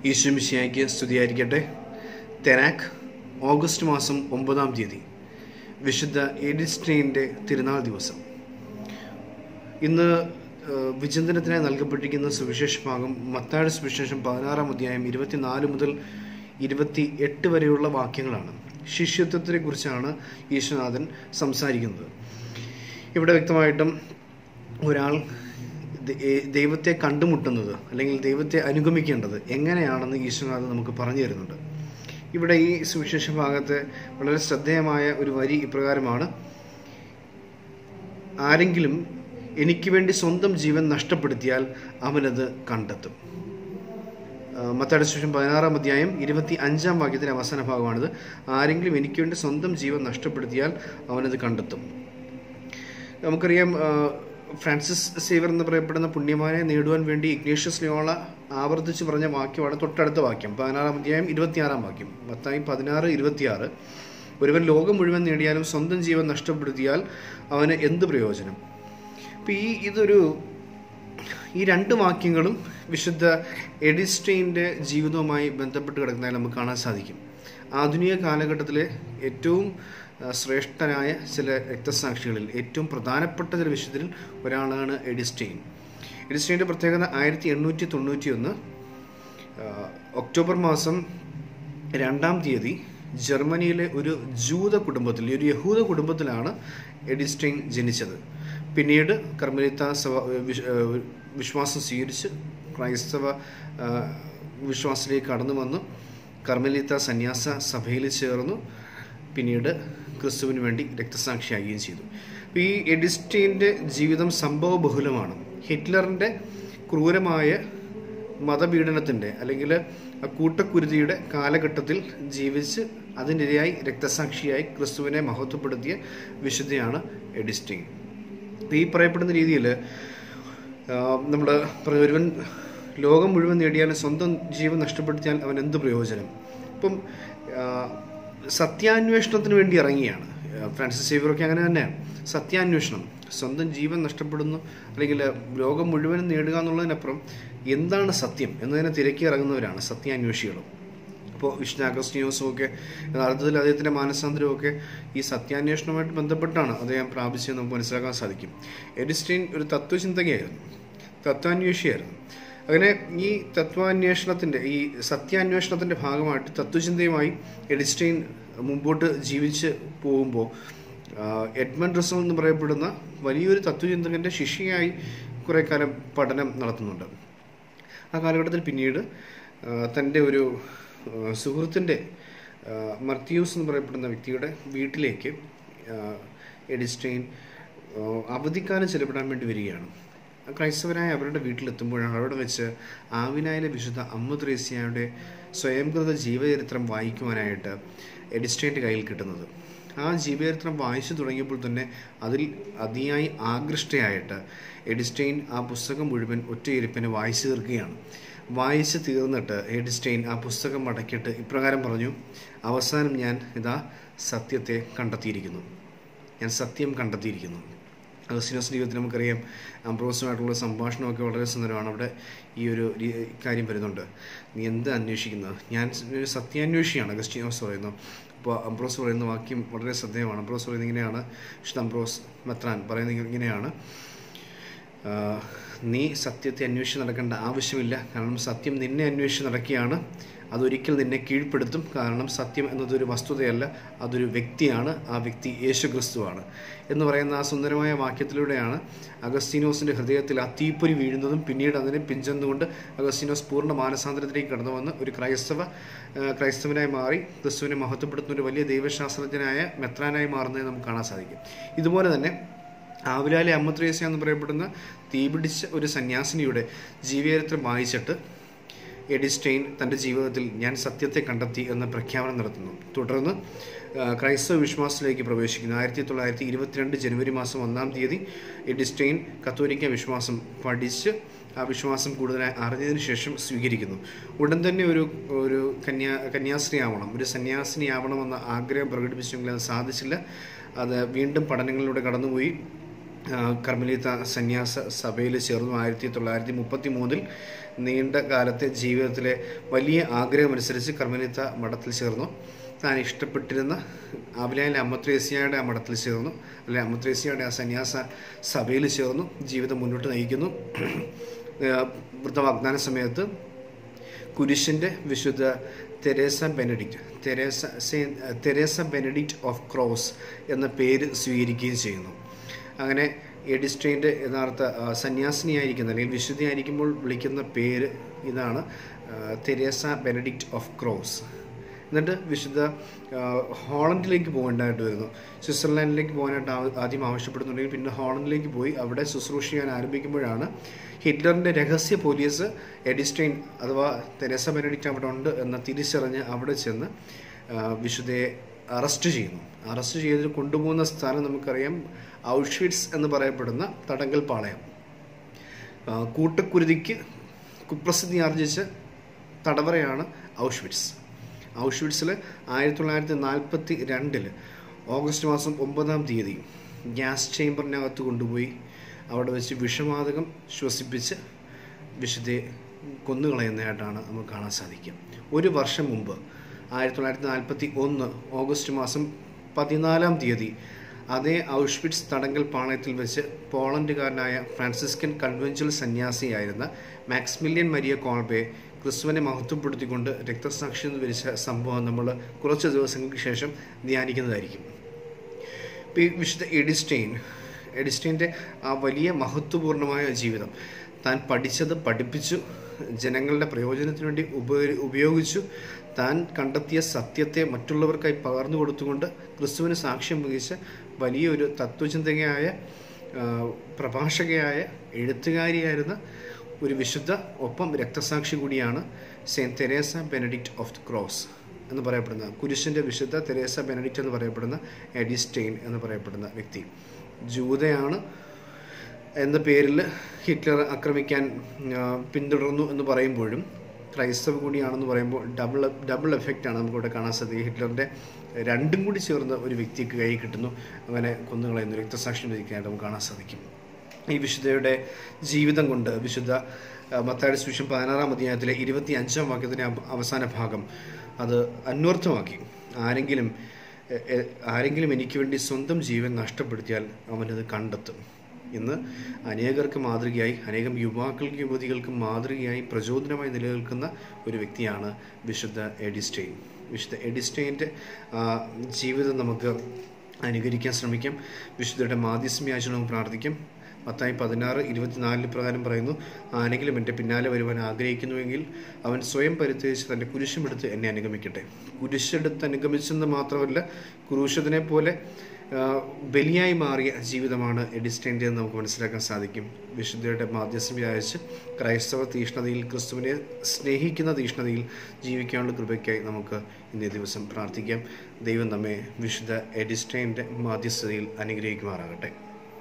ഈശ്വമിശിയായിക്ക് സ്തുതിയായിരിക്കട്ടെ തെരാക്ക് ഓഗസ്റ്റ് മാസം ഒമ്പതാം തീയതി വിശുദ്ധ എഡിസ്റ്റൈൻ്റെ തിരുനാൾ ദിവസം ഇന്ന് ഏഹ്, വിചിന്തനത്തിനായി നൽകപ്പെട്ടിരിക്കുന്ന സുവിശേഷ ഭാഗം മത്താഴ സുവിശേഷം പതിനാറാം അധ്യായം ഇരുപത്തിനാല് മുതൽ ഇരുപത്തി എട്ട് വരെയുള്ള വാക്യങ്ങളാണ് ശിഷ്യത്വത്തെ കുറിച്ചാണ് ഈശ്വനാഥൻ സംസാരിക്കുന്നത് ഇവിടെ വ്യക്തമായിട്ടും ഒരാൾ ദ- ഏ- ദൈവത്തെ കണ്ടുമുട്ടുന്നത് അല്ലെങ്കിൽ ദൈവത്തെ അനുഗമിക്കേണ്ടത് എങ്ങനെയാണെന്ന് ഈശ്വനാഥൻ നമുക്ക് പറഞ്ഞു തരുന്നുണ്ട് ഇവിടെ ഈ സുവിശേഷ ഭാഗത്തെ വളരെ ശ്രദ്ധേയമായ ഒരു വരി ഇപ്രകാരമാണ് ആരെങ്കിലും എനിക്ക് വേണ്ടി സ്വന്തം ജീവൻ നഷ്ടപ്പെടുത്തിയാൽ അവനത് കണ്ടെത്തും മത്താടി സുവിശേഷം പതിനാറാം അധ്യായം ഇരുപത്തി അഞ്ചാം വാക്യത്തിന്റെ അവസാന ഭാഗമാണിത് ആരെങ്കിലും എനിക്ക് വേണ്ടി സ്വന്തം ജീവൻ നഷ്ടപ്പെടുത്തിയാൽ അവനത് കണ്ടെത്തും നമുക്കറിയാം ആ, ഫ്രാൻസിസ് സേവർ എന്ന് പറയപ്പെടുന്ന പുണ്യമാനെ നേടുവാൻ വേണ്ടി ഇഗ്നേഷ്യസ് ലിയോള ആവർത്തിച്ച് പറഞ്ഞ വാക്യമാണ് തൊട്ടടുത്ത വാക്യം പതിനാറാം അധ്യായം ഇരുപത്തിയാറാം വാക്യം മത്തായി പതിനാറ് ഇരുപത്തിയാറ് ഒരുവൻ ലോകം മുഴുവൻ നേടിയാലും സ്വന്തം ജീവൻ നഷ്ടപ്പെടുത്തിയാൽ അവന് എന്ത് പ്രയോജനം അപ്പം ഈ ഇതൊരു ഈ രണ്ട് വാക്യങ്ങളും വിശുദ്ധ എഡിസ്റ്റൈൻ്റെ ജീവിതവുമായി ബന്ധപ്പെട്ട് കിടക്കുന്നതായി നമുക്ക് കാണാൻ സാധിക്കും ആധുനിക കാലഘട്ടത്തിലെ ഏറ്റവും ആ, ശ്രേഷ്ഠനായ ചില രക്തസാക്ഷികളിൽ ഏറ്റവും പ്രധാനപ്പെട്ട ചില വിശുദ്ധരിൽ ഒരാളാണ് എഡിസ്റ്റൈൻ എഡിസ്റ്റൈൻ്റെ പ്രത്യേകത ആയിരത്തി എണ്ണൂറ്റി തൊണ്ണൂറ്റി ഒന്ന് ഒക്ടോബർ മാസം രണ്ടാം തീയതി ജർമ്മനിയിലെ ഒരു ജൂത കുടുംബത്തിൽ ഒരു യഹൂദ കുടുംബത്തിലാണ് എഡിസ്റ്റൈൻ ജനിച്ചത് പിന്നീട് കർമ്മലിത്ത സഭ വിശ്- ഏഹ് വിശ്വാസം സ്വീകരിച്ച് ക്രൈസ്തവ ആ, വിശ്വാസത്തിലേക്ക് കടന്നു വന്നു കർമ്മലിത്ത സന്യാസ സഭയിൽ ചേർന്നു പിന്നീട് ക്രിസ്തുവിന് വേണ്ടി രക്തസാക്ഷിയാകുകയും ചെയ്തു അപ്പോൾ ഈ എഡിസ്റ്റൈൻ്റെ ജീവിതം സംഭവബഹുലമാണ് ഹിറ്റ്ലറിൻ്റെ ക്രൂരമായ മതപീഡനത്തിൻ്റെ അല്ലെങ്കിൽ കൂട്ടക്കുരുതിയുടെ കാലഘട്ടത്തിൽ ജീവിച്ച് അതിനിരയായി രക്തസാക്ഷിയായി ക്രിസ്തുവിനെ മഹത്വപ്പെടുത്തിയ വിശുദ്ധയാണ് എഡിസ്റ്റൈൻ ഈ പറയപ്പെടുന്ന രീതിയിൽ നമ്മൾ ഒരുവൻ ലോകം മുഴുവൻ നേടിയാലും സ്വന്തം ജീവൻ നഷ്ടപ്പെടുത്തിയാൽ അവൻ എന്ത് പ്രയോജനം ഇപ്പം ആ, സത്യാന്വേഷണത്തിന് വേണ്ടി ഇറങ്ങിയാണ് ആ, ഫ്രാൻസിസ് സേവിയറൊക്കെ അങ്ങനെ തന്നെയാണ് സത്യാന്വേഷണം സ്വന്തം ജീവൻ നഷ്ടപ്പെടുന്നു അല്ലെങ്കിൽ ലോകം മുഴുവനും നേടുക എന്നുള്ളതിനപ്പുറം എന്താണ് സത്യം എന്നതിനെ തിരക്കി ഇറങ്ങുന്നവരാണ് സത്യാന്വേഷികളും അപ്പോൾ വിഷ്ണു അഗസ്റ്റിയോസും ഒക്കെ യഥാർത്ഥത്തിൽ അദ്ദേഹത്തിൻ്റെ മാനസാന്തരമൊക്കെ ഈ സത്യാന്വേഷണവുമായിട്ട് ബന്ധപ്പെട്ടാണ് അദ്ദേഹം പ്രാപിച്ചത് നമുക്ക് മനസ്സിലാക്കാൻ സാധിക്കും എഡിസ്റ്റൈൻ ഒരു തത്വചിന്തകയായിരുന്നു തത്വാന്വേഷിയായിരുന്നു അങ്ങനെ ഈ തത്വാന്വേഷണത്തിൻ്റെ ഈ സത്യാന്വേഷണത്തിൻ്റെ ഭാഗമായിട്ട് തത്വചിന്തയുമായി എഡിസ്റ്റൈൻ മുമ്പോട്ട് ജീവിച്ച് പോകുമ്പോൾ എഡ്മണ്ട് റസൽ എന്ന് പറയപ്പെടുന്ന വലിയൊരു തത്വചിന്തകൻ്റെ ശിഷ്യയായി കുറേ കാലം പഠനം നടത്തുന്നുണ്ട് ആ കാലഘട്ടത്തിൽ പിന്നീട് ആ, തൻ്റെ ഒരു ആ, സുഹൃത്തിൻ്റെ ആ, മർത്തിയൂസ് എന്ന് പറയപ്പെടുന്ന വ്യക്തിയുടെ വീട്ടിലേക്ക് ആ, എഡിസ്റ്റൈൻ ആ, അവധിക്കാലം ചെലവിടാൻ വേണ്ടി വരികയാണ് ആ ക്രൈസ്തവരായ അവരുടെ വീട്ടിലെത്തുമ്പോഴാണ് അവിടെ വെച്ച് ആവിനായിലെ വിശുദ്ധ അമ്മ ത്രേസ്യയുടെ സ്വയംകൃത ജീവചരിത്രം വായിക്കുവാനായിട്ട് എഡിസ്റ്റൈൻ്റെ കയ്യിൽ കിട്ടുന്നത് ആ ജീവചരിത്രം വായിച്ചു തുടങ്ങിയപ്പോൾ തന്നെ അതിൽ അതിയായി ആകൃഷ്ടയായിട്ട് എഡിസ്റ്റൈൻ ആ പുസ്തകം മുഴുവൻ ഒറ്റയിരുപ്പിന് വായിച്ചു തീർക്കുകയാണ് വായിച്ച് തീർന്നിട്ട് എഡിസ്റ്റൈൻ ആ പുസ്തകം മടക്കിയിട്ട് ഇപ്രകാരം പറഞ്ഞു അവസാനം ഞാൻ ഇതാ സത്യത്തെ കണ്ടെത്തിയിരിക്കുന്നു ഞാൻ സത്യം കണ്ടെത്തിയിരിക്കുന്നു അഗസ്റ്റിനോസ് ജീവിതത്തിൽ നമുക്കറിയാം അംബ്രോസുമായിട്ടുള്ള സംഭാഷണമൊക്കെ വളരെ സുന്ദരമാണ് അവിടെ ഈ ഒരു രീ- കാര്യം വരുന്നുണ്ട് നീ എന്ത് അന്വേഷിക്കുന്നത് ഞാൻ ഒരു സത്യാന്വേഷിയാണ് അഗസ്റ്റിനോസ് പറയുന്നത് അപ്പോൾ അംബ്രോസ് പറയുന്ന വാക്യം വളരെ ശ്രദ്ധേയമാണ് അംബ്രോസ് പറയുന്നത് ഇങ്ങനെയാണ് വിശുദ്ധ അംബ്രോസ് മെത്രാൻ പറയുന്നത് ഇങ്ങനെയാണ് ആ, നീ സത്യത്തെ അന്വേഷിച്ച് നടക്കേണ്ട ആവശ്യമില്ല കാരണം സത്യം നിന്നെ അന്വേഷിച്ച് നടക്കുകയാണ് അതൊരിക്കൽ നിന്നെ കീഴ്പ്പെടുത്തും കാരണം സത്യം എന്നതൊരു വസ്തുതയല്ല അതൊരു വ്യക്തിയാണ് ആ വ്യക്തി യേശു ക്രിസ്തുവാണ് എന്ന് പറയുന്ന ആ സുന്ദരമായ വാക്യത്തിലൂടെയാണ് അഗസ്തീനോസിൻ്റെ ഹൃദയത്തിൽ ആ തീപ്പൊരി വീഴുന്നതും പിന്നീട് അതിനെ പിഞ്ചെന്നുകൊണ്ട് അഗസ്തീനോസ് പൂർണ്ണ മാനസാന്തരത്തിലേക്ക് കടന്നു വന്ന് ഒരു ക്രൈസ്തവ ആ, ക്രൈസ്തവനായി മാറി ക്രിസ്തുവിനെ മഹത്വപ്പെടുത്തുന്ന ഒരു വലിയ ദൈവശാസ്ത്രജ്ഞനായ മെത്രാനായി മാറുന്നത് നമുക്ക് കാണാൻ സാധിക്കും ഇതുപോലെ തന്നെ ആവിലാലെ അമ്മത്രേസ്യ എന്ന് പറയപ്പെടുന്ന തീപിടിച്ച ഒരു സന്യാസിനിയുടെ ജീവചരിത്രം വായിച്ചിട്ട് എഡിസ്റ്റൈൻ തൻ്റെ ജീവിതത്തിൽ ഞാൻ സത്യത്തെ കണ്ടെത്തി എന്ന പ്രഖ്യാപനം നടത്തുന്നു തുടർന്ന് ആ, ക്രൈസ്തവ വിശ്വാസത്തിലേക്ക് പ്രവേശിക്കുന്നു ആയിരത്തി തൊള്ളായിരത്തി ഇരുപത്തിരണ്ട് ജനുവരി മാസം ഒന്നാം തീയതി എഡിസ്റ്റൈൻ കത്തോലിക്ക വിശ്വാസം പഠിച്ച് ആ വിശ്വാസം കൂടുതലായി അറിഞ്ഞതിന് ശേഷം സ്വീകരിക്കുന്നു ഉടൻ തന്നെ ഒരു ഒരു കന്യാ കന്യാസ്ത്രീ ആവണം ഒരു സന്യാസിനി ആവണമെന്ന ആഗ്രഹം പ്രകടിപ്പിച്ചെങ്കിലും അത് സാധിച്ചില്ല അത് വീണ്ടും പഠനങ്ങളിലൂടെ കടന്നുപോയി ആ, കർമ്മലീത്ത സന്യാസ സഭയിൽ ചേർന്നു ആയിരത്തി തൊള്ളായിരത്തി മുപ്പത്തി മൂന്നിൽ നീണ്ട കാലത്തെ ജീവിതത്തിലെ വലിയ ആഗ്രഹമനുസരിച്ച് കർമ്മലീത്ത മഠത്തിൽ ചേർന്നു താൻ ഇഷ്ടപ്പെട്ടിരുന്ന ആവിലായിലെ അമ്മത്രേസ്യയുടെ ആ മഠത്തിൽ ചേർന്നു അല്ലെ അമ്മത്രേസ്യയുടെ ആ സന്യാസ സഭയിൽ ചേർന്നു ജീവിതം മുന്നോട്ട് നയിക്കുന്നു ആ, വൃദ്ധവാഗ്ദാന സമയത്ത് കുരിശിൻ്റെ വിശുദ്ധ Teresa Benedict Teresa Saint- Teresa Benedict of Cross എന്ന പേര് സ്വീകരിക്കുകയും ചെയ്യുന്നു അങ്ങനെ എഡിസ്ട്രെയിൻ്റെ യഥാർത്ഥ ആ, സന്യാസിനിയായിരിക്കുന്ന അല്ലെങ്കിൽ വിശുദ്ധിയായിരിക്കുമ്പോൾ വിളിക്കുന്ന പേര് ഇതാണ് ആ, തെരേസ ബെനഡിക്റ്റ് ഓഫ് ക്രോസ് എന്നിട്ട് വിശുദ്ധ ആ, ഹോളണ്ടിലേക്ക് പോകേണ്ടതായിട്ട് വരുന്നു സ്വിറ്റ്സർലാൻഡിലേക്ക് പോകാനായിട്ട് ആ- ആദ്യം ആവശ്യപ്പെടുന്നുണ്ടെങ്കിൽ പിന്നെ ഹോളണ്ടിലേക്ക് പോയി അവിടെ ശുശ്രൂഷ ചെയ്യാൻ ആരംഭിക്കുമ്പോഴാണ് ഹിറ്റ്ലറിൻ്റെ രഹസ്യ പോലീസ് എഡിസ്റ്റൈൻ അഥവാ തെരേസ ബെനഡിക്റ്റ് അവിടെ ഉണ്ട് എന്ന് തിരിച്ചറിഞ്ഞ് അവിടെ ചെന്ന് ആ, വിശുദ്ധയെ അറസ്റ്റ് ചെയ്യുന്നു അറസ്റ്റ് ചെയ്ത് കൊണ്ടുപോകുന്ന സ്ഥലം നമുക്കറിയാം ഔഷ്വിറ്റ്സ് എന്ന് പറയപ്പെടുന്ന തടങ്കൽ പാളയം ആ, കൂട്ടക്കുരുതിക്ക് കുപ്രസിദ്ധി ആർജിച്ച തടവറയാണ് ഔഷ്വിറ്റ്സ് ഔഷ്വിറ്റ്സിൽ ആയിരത്തി തൊള്ളായിരത്തി നാൽപ്പത്തി രണ്ടിൽ ഓഗസ്റ്റ് മാസം ഒമ്പതാം തീയതി ഗ്യാസ് ചേംബറിനകത്ത് കൊണ്ടുപോയി അവിടെ വെച്ച് വിഷവാതകം ശ്വസിപ്പിച്ച് വിശുദ്ധയെ കൊന്നുകളയുന്നതായിട്ടാണ് നമുക്ക് കാണാൻ സാധിക്കും ഒരു വർഷം മുമ്പ് ആയിരത്തി തൊള്ളായിരത്തി നാൽപ്പത്തി ഒന്ന് ഓഗസ്റ്റ് മാസം പതിനാലാം തീയതി അതേ ഔഷ്വിറ്റ്സ് തടങ്കൽ പാളയത്തിൽ വെച്ച് പോളണ്ടുകാരനായ ഫ്രാൻസിസ്കൻ കൺവെൻച്വൽ സന്യാസിയായിരുന്ന മാക്സ്മില്യൻ മരിയ കോൾബെ ക്രിസ്തുവിനെ മഹത്വപ്പെടുത്തിക്കൊണ്ട് രക്തസാക്ഷ്യം വരിച്ച സംഭവം നമ്മൾ കുറച്ച് ദിവസങ്ങൾക്ക് ശേഷം ധ്യാനിക്കുന്നതായിരിക്കും ഇപ്പോൾ ഈ വിശുദ്ധ എഡിസ്റ്റെയിൻ എഡിസ്റ്റെയിൻ്റെ ആ വലിയ മഹത്വപൂർണ്ണമായ ജീവിതം താൻ പഠിച്ചത് പഠിപ്പിച്ചു ജനങ്ങളുടെ പ്രയോജനത്തിന് വേണ്ടി ഉപ- ഉപയോഗിച്ചു താൻ കണ്ടെത്തിയ സത്യത്തെ മറ്റുള്ളവർക്കായി പകർന്നു കൊടുത്തുകൊണ്ട് ക്രിസ്തുവിന് സാക്ഷ്യം വഹിച്ച വലിയൊരു തത്വചിന്തകയായ ആ, പ്രഭാഷകയായ എഴുത്തുകാരിയായിരുന്ന ഒരു വിശുദ്ധ ഒപ്പം രക്തസാക്ഷി കൂടിയാണ് Saint Teresa Benedict of the Cross എന്ന് പറയപ്പെടുന്ന കുരിശിൻ്റെ വിശുദ്ധ തെരേസ ബെനഡിക്റ്റ് എന്ന് പറയപ്പെടുന്ന എഡിസ്റ്റെയിൻ എന്ന് പറയപ്പെടുന്ന വ്യക്തി ജൂതയാണ് എന്ന പേരിൽ ഹിറ്റ്ലർ ആക്രമിക്കാൻ ആ, പിന്തുടർന്നു എന്ന് പറയുമ്പോഴും ക്രൈസ്തവ കൂടിയാണെന്ന് പറയുമ്പോൾ ഡബിൾ ഡബിൾ എഫക്റ്റാണ് നമുക്കിവിടെ കാണാൻ സാധിക്കുക ഹിറ്റ്ലറിൻ്റെ രണ്ടും കൂടി ചേർന്ന് ഒരു വ്യക്തിക്ക് കൈ കിട്ടുന്നു അങ്ങനെ കൊന്നുകളയുന്നു രക്തസാക്ഷ്യം വഹിക്കാനായിട്ട് നമുക്ക് കാണാൻ സാധിക്കും ഈ വിശുദ്ധയുടെ ജീവിതം കൊണ്ട് വിശുദ്ധ ആ, മത്തായുടെ സുവിശേഷം പതിനാറാം അധ്യായത്തിലെ ഇരുപത്തി അഞ്ചാം വാക്യത്തിൻ്റെ അവ- അവസാന ഭാഗം അത് അന്വർത്ഥമാക്കി ആരെങ്കിലും എ- എ- ആരെങ്കിലും എനിക്ക് വേണ്ടി സ്വന്തം ജീവൻ നഷ്ടപ്പെടുത്തിയാൽ അവനത് കണ്ടെത്തും ഇന്ന് അനേകർക്ക് മാതൃകയായി അനേകം യുവാക്കൾക്കും യുവതികൾക്കും മാതൃകയായി പ്രചോദനമായി നിലനിൽക്കുന്ന ഒരു വ്യക്തിയാണ് വിശുദ്ധ എഡിസ്റ്റെയിൻ വിശുദ്ധ എഡിസ്റ്റെയിൻ്റെ ആ, ജീവിതം നമുക്ക് അനുകരിക്കാൻ ശ്രമിക്കാം വിശുദ്ധയുടെ മാധ്യസ്ഥം യാചനവും പ്രാർത്ഥിക്കാം മത്തായി പതിനാറ് ഇരുപത്തിനാലിന് പ്രകാരം പറയുന്നു ആരെങ്കിലും എൻ്റെ പിന്നാലെ വരുവാൻ ആഗ്രഹിക്കുന്നുവെങ്കിൽ അവൻ സ്വയം പരിത്യജിച്ച് തൻ്റെ കുരിശുമെടുത്ത് എന്നെ അനുഗമിക്കട്ടെ കുരിശെടുത്ത് അനുഗമിച്ചെന്ന് മാത്രമല്ല ക്രൂശത്തിനെ പോലെ ആ, ബലിയായി മാറിയ ജീവിതമാണ് എഡിസ്റ്റൈൻ്റെ എന്ന് നമുക്ക് മനസ്സിലാക്കാൻ സാധിക്കും വിശുദ്ധയുടെ മാധ്യസ്ഥം വ്യാഴച്ച് ക്രൈസ്തവ തീഷ്ണതയിൽ ക്രിസ്തുവിനെ സ്നേഹിക്കുന്ന തീഷ്ണതയിൽ ജീവിക്കാനുള്ള കൃപയ്ക്കായി നമുക്ക് ഇന്നേ ദിവസം പ്രാർത്ഥിക്കാം ദൈവം നമ്മെ വിശുദ്ധ എഡിസ്റ്റൈൻ്റെ മാധ്യസ്ഥതയിൽ അനുഗ്രഹിക്കുമാറാകട്ടെ